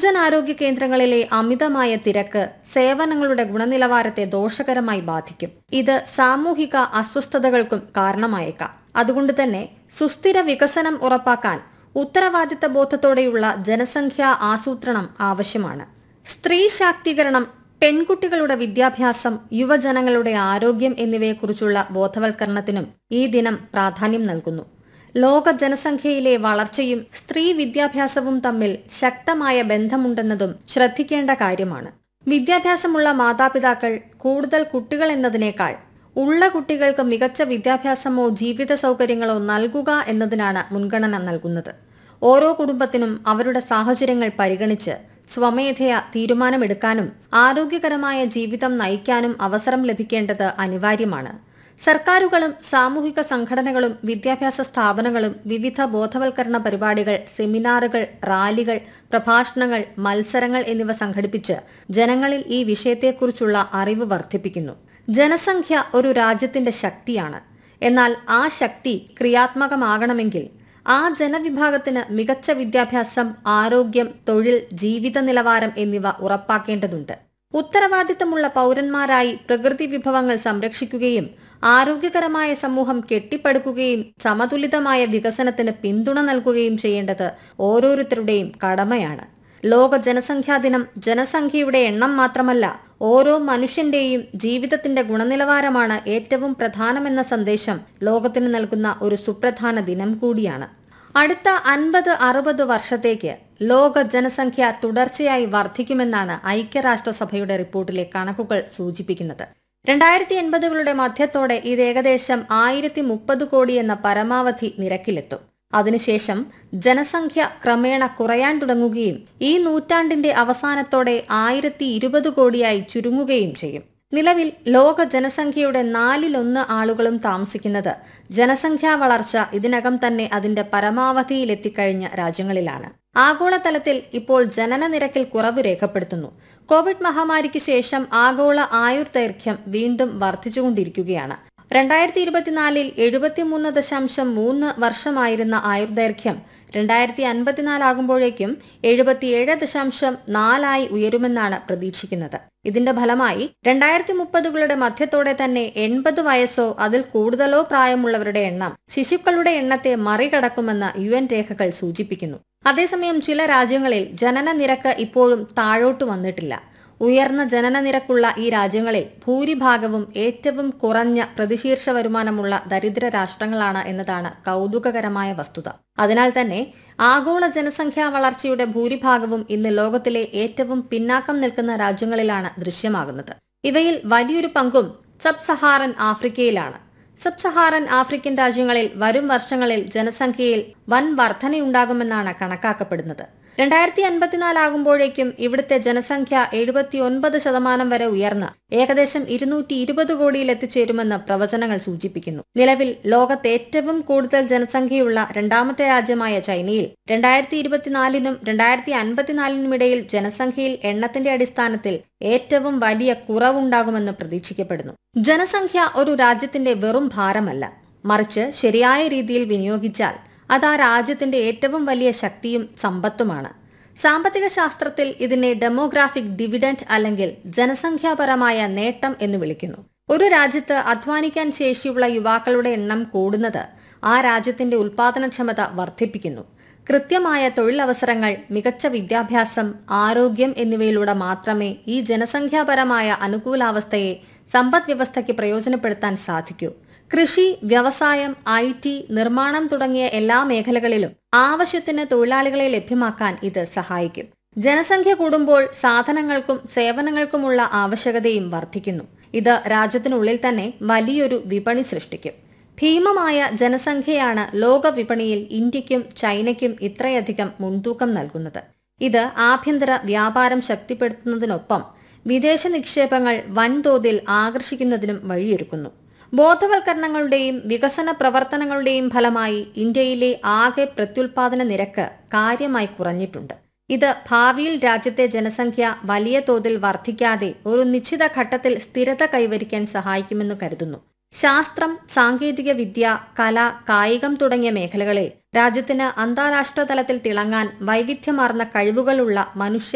പൊതുജനാരോഗ്യ കേന്ദ്രങ്ങളിലെ അമിതമായ തിരക്ക് സേവനങ്ങളുടെ ഗുണനിലവാരത്തെ ദോഷകരമായി ബാധിക്കും ഇത് സാമൂഹിക അസ്വസ്ഥതകൾക്കും കാരണമായേക്കാം അതുകൊണ്ട് തന്നെ സുസ്ഥിര വികസനം ഉറപ്പാക്കാൻ ഉത്തരവാദിത്ത ബോധത്തോടെയുള്ള ജനസംഖ്യാ ആസൂത്രണം ആവശ്യമാണ് സ്ത്രീ ശാക്തീകരണം പെൺകുട്ടികളുടെ വിദ്യാഭ്യാസം യുവജനങ്ങളുടെ ആരോഗ്യം എന്നിവയെക്കുറിച്ചുള്ള ബോധവൽക്കരണത്തിനും ഈ ദിനം പ്രാധാന്യം നൽകുന്നു ലോക ജനസംഖ്യയിലെ വളർച്ചയും സ്ത്രീ വിദ്യാഭ്യാസവും തമ്മിൽ ശക്തമായ ബന്ധമുണ്ടെന്നതും ശ്രദ്ധിക്കേണ്ട കാര്യമാണ് വിദ്യാഭ്യാസമുള്ള മാതാപിതാക്കൾ കൂടുതൽ കുട്ടികൾ എന്നതിനേക്കാൾ ഉള്ള കുട്ടികൾക്ക് മികച്ച വിദ്യാഭ്യാസമോ ജീവിത സൗകര്യങ്ങളോ നൽകുക എന്നതിനാണ് മുൻഗണന നൽകുന്നത് ഓരോ കുടുംബത്തിനും അവരുടെ സാഹചര്യങ്ങൾ പരിഗണിച്ച് സ്വമേധയാ തീരുമാനമെടുക്കാനും ആരോഗ്യകരമായ ജീവിതം നയിക്കാനും അവസരം ലഭിക്കേണ്ടത് അനിവാര്യമാണ് സർക്കാരുകളും സാമൂഹിക സംഘടനകളും വിദ്യാഭ്യാസ സ്ഥാപനങ്ങളും വിവിധ ബോധവൽക്കരണ പരിപാടികൾ സെമിനാറുകൾ റാലികൾ പ്രഭാഷണങ്ങൾ മത്സരങ്ങൾ എന്നിവ സംഘടിപ്പിച്ച് ജനങ്ങളിൽ ഈ വിഷയത്തെക്കുറിച്ചുള്ള അറിവ് വർദ്ധിപ്പിക്കുന്നു ജനസംഖ്യ ഒരു രാജ്യത്തിന്റെ ശക്തിയാണ് എന്നാൽ ആ ശക്തി ക്രിയാത്മകമാകണമെങ്കിൽ ആ ജനവിഭാഗത്തിന് മികച്ച വിദ്യാഭ്യാസം ആരോഗ്യം തൊഴിൽ ജീവിത നിലവാരം എന്നിവ ഉറപ്പാക്കേണ്ടതുണ്ട് ഉത്തരവാദിത്തമുള്ള പൗരന്മാരായി പ്രകൃതി വിഭവങ്ങൾ സംരക്ഷിക്കുകയും ആരോഗ്യകരമായ സമൂഹം കെട്ടിപ്പടുക്കുകയും സമതുലിതമായ വികസനത്തിന് പിന്തുണ നൽകുകയും ചെയ്യേണ്ടത് ഓരോരുത്തരുടെയും കടമയാണ് ലോക ജനസംഖ്യാ ദിനം ജനസംഖ്യയുടെ എണ്ണം മാത്രമല്ല ഓരോ മനുഷ്യന്റെയും ജീവിതത്തിന്റെ ഗുണനിലവാരമാണ് ഏറ്റവും പ്രധാനമെന്ന സന്ദേശം ലോകത്തിന് നൽകുന്ന ഒരു സുപ്രധാന ദിനം കൂടിയാണ് അടുത്ത അൻപത് അറുപത് വർഷത്തേക്ക് ലോക ജനസംഖ്യ തുടർച്ചയായി വർദ്ധിക്കുമെന്നാണ് ഐക്യരാഷ്ട്രസഭയുടെ റിപ്പോർട്ടിലെ കണക്കുകൾ സൂചിപ്പിക്കുന്നത് രണ്ടായിരത്തി എൺപതുകളുടെ മധ്യത്തോടെ ഇത് ഏകദേശം ആയിരത്തി മുപ്പത് കോടി എന്ന പരമാവധി നിരക്കിലെത്തും അതിനുശേഷം ജനസംഖ്യ ക്രമേണ കുറയാൻ തുടങ്ങുകയും ഈ നൂറ്റാണ്ടിന്റെ അവസാനത്തോടെ ആയിരത്തി ഇരുപത് കോടിയായി ചുരുങ്ങുകയും ചെയ്യും നിലവിൽ ലോക ജനസംഖ്യയുടെ നാലിലൊന്ന് ആളുകളും താമസിക്കുന്നത് ജനസംഖ്യാ വളർച്ച ഇതിനകം തന്നെ അതിന്റെ പരമാവധിയിലെത്തിക്കഴിഞ്ഞ രാജ്യങ്ങളിലാണ് ആഗോളതലത്തിൽ ഇപ്പോൾ ജനന നിരക്കിൽ കുറവ് രേഖപ്പെടുത്തുന്നു കോവിഡ് മഹാമാരിക്ക് ശേഷം ആഗോള ആയുർദൈർഘ്യം വീണ്ടും വർദ്ധിച്ചുകൊണ്ടിരിക്കുകയാണ് രണ്ടായിരത്തി ഇരുപത്തിനാലിൽ എഴുപത്തിമൂന്ന് ദശാംശം മൂന്ന് വർഷമായിരുന്ന ആയുർദൈർഘ്യം രണ്ടായിരത്തി അൻപത്തിനാലാകുമ്പോഴേക്കും എഴുപത്തിയേഴ് ദശാംശം നാലായി ഉയരുമെന്നാണ് പ്രതീക്ഷിക്കുന്നത് ഇതിന്റെ ഫലമായി രണ്ടായിരത്തി മുപ്പതുകളുടെ മധ്യത്തോടെ തന്നെ എൺപത് വയസ്സോ അതിൽ കൂടുതലോ പ്രായമുള്ളവരുടെ എണ്ണം ശിശുക്കളുടെ എണ്ണത്തെ മറികടക്കുമെന്ന് യു എൻ രേഖകൾ സൂചിപ്പിക്കുന്നു അതേസമയം ചില രാജ്യങ്ങളിൽ ജനന നിരക്ക് ഇപ്പോഴും താഴോട്ട് വന്നിട്ടില്ല ഉയർന്ന ജനന നിരക്കുള്ള ഈ രാജ്യങ്ങളിൽ ഭൂരിഭാഗവും ഏറ്റവും കുറഞ്ഞ പ്രതിശീർഷ വരുമാനമുള്ള ദരിദ്ര രാഷ്ട്രങ്ങളാണ് എന്നതാണ് കൗതുകകരമായ വസ്തുത അതിനാൽ തന്നെ ആഗോള ജനസംഖ്യാ വളർച്ചയുടെ ഭൂരിഭാഗവും ഇന്ന് ലോകത്തിലെ ഏറ്റവും പിന്നാക്കം നിൽക്കുന്ന രാജ്യങ്ങളിലാണ് ദൃശ്യമാകുന്നത് ഇവയിൽ വലിയൊരു പങ്കും സബ് സഹാറൻ ആഫ്രിക്കയിലാണ് സബ് സഹാറൻ ആഫ്രിക്കൻ രാജ്യങ്ങളിൽ വരും വർഷങ്ങളിൽ ജനസംഖ്യയിൽ വൻ വർധനയുണ്ടാകുമെന്നാണ് കണക്കാക്കപ്പെടുന്നത് രണ്ടായിരത്തി അൻപത്തിനാലാകുമ്പോഴേക്കും ഇവിടുത്തെ ജനസംഖ്യ എഴുപത്തിയൊൻപത് ശതമാനം വരെ ഉയർന്ന് ഏകദേശം ഇരുന്നൂറ്റി ഇരുപത് കോടിയിൽ എത്തിച്ചേരുമെന്ന് പ്രവചനങ്ങൾ സൂചിപ്പിക്കുന്നു നിലവിൽ ലോകത്ത് ഏറ്റവും കൂടുതൽ ജനസംഖ്യയുള്ള രണ്ടാമത്തെ രാജ്യമായ ചൈനയിൽ രണ്ടായിരത്തി ഇരുപത്തിനാലിനും രണ്ടായിരത്തി അൻപത്തിനാലിനും ഇടയിൽ ജനസംഖ്യയിൽ എണ്ണത്തിന്റെ അടിസ്ഥാനത്തിൽ ഏറ്റവും വലിയ കുറവുണ്ടാകുമെന്ന് പ്രതീക്ഷിക്കപ്പെടുന്നു ജനസംഖ്യ ഒരു രാജ്യത്തിന്റെ വെറും ഭാരമല്ല മറിച്ച് ശരിയായ രീതിയിൽ വിനിയോഗിച്ചാൽ അത് ആ രാജ്യത്തിന്റെ ഏറ്റവും വലിയ ശക്തിയും സമ്പത്തുമാണ് സാമ്പത്തിക ശാസ്ത്രത്തിൽ ഇതിനെ ഡെമോഗ്രാഫിക് ഡിവിഡന്റ് അല്ലെങ്കിൽ ജനസംഖ്യാപരമായ നേട്ടം എന്ന് വിളിക്കുന്നു ഒരു രാജ്യത്ത് അധ്വാനിക്കാൻ ശേഷിയുള്ള യുവാക്കളുടെ എണ്ണം കൂടുന്നത് ആ രാജ്യത്തിന്റെ ഉൽപാദനക്ഷമത വർദ്ധിപ്പിക്കുന്നു കൃത്യമായ തൊഴിലവസരങ്ങൾ മികച്ച വിദ്യാഭ്യാസം ആരോഗ്യം എന്നിവയിലൂടെ മാത്രമേ ഈ ജനസംഖ്യാപരമായ അനുകൂലാവസ്ഥയെ സമ്പദ് വ്യവസ്ഥയ്ക്ക് പ്രയോജനപ്പെടുത്താൻ സാധിക്കൂ കൃഷി വ്യവസായം ഐ ടി നിർമ്മാണം തുടങ്ങിയ എല്ലാ മേഖലകളിലും ആവശ്യത്തിന് തൊഴിലാളികളെ ലഭ്യമാക്കാൻ ഇത് സഹായിക്കും ജനസംഖ്യ കൂടുമ്പോൾ സാധനങ്ങൾക്കും സേവനങ്ങൾക്കുമുള്ള ആവശ്യകതയും വർദ്ധിക്കുന്നു ഇത് രാജ്യത്തിനുള്ളിൽ തന്നെ വലിയൊരു വിപണി സൃഷ്ടിക്കും ഭീമമായ ജനസംഖ്യയാണ് ലോക വിപണിയിൽ ഇന്ത്യക്കും ചൈനയ്ക്കും ഇത്രയധികം മുൻതൂക്കം നൽകുന്നത് ഇത് ആഭ്യന്തര വ്യാപാരം ശക്തിപ്പെടുത്തുന്നതിനൊപ്പം വിദേശ നിക്ഷേപങ്ങൾ വൻതോതിൽ ആകർഷിക്കുന്നതിനും വഴിയൊരുക്കുന്നു ബോധവൽക്കരണങ്ങളുടെയും വികസന പ്രവർത്തനങ്ങളുടെയും ഫലമായി ഇന്ത്യയിലെ ആകെ പ്രത്യുൽപാദന നിരക്ക് കാര്യമായി കുറഞ്ഞിട്ടുണ്ട് ഇത് ഭാവിയിൽ രാജ്യത്തെ ജനസംഖ്യ വലിയ തോതിൽ വർദ്ധിക്കാതെ ഒരു നിശ്ചിത ഘട്ടത്തിൽ സ്ഥിരത കൈവരിക്കാൻ സഹായിക്കുമെന്ന് കരുതുന്നു ശാസ്ത്രം സാങ്കേതിക വിദ്യ കല കായികം തുടങ്ങിയ മേഖലകളിൽ രാജ്യത്തിന് അന്താരാഷ്ട്ര തലത്തിൽ തിളങ്ങാൻ വൈവിധ്യമാർന്ന കഴിവുകളുള്ള മനുഷ്യ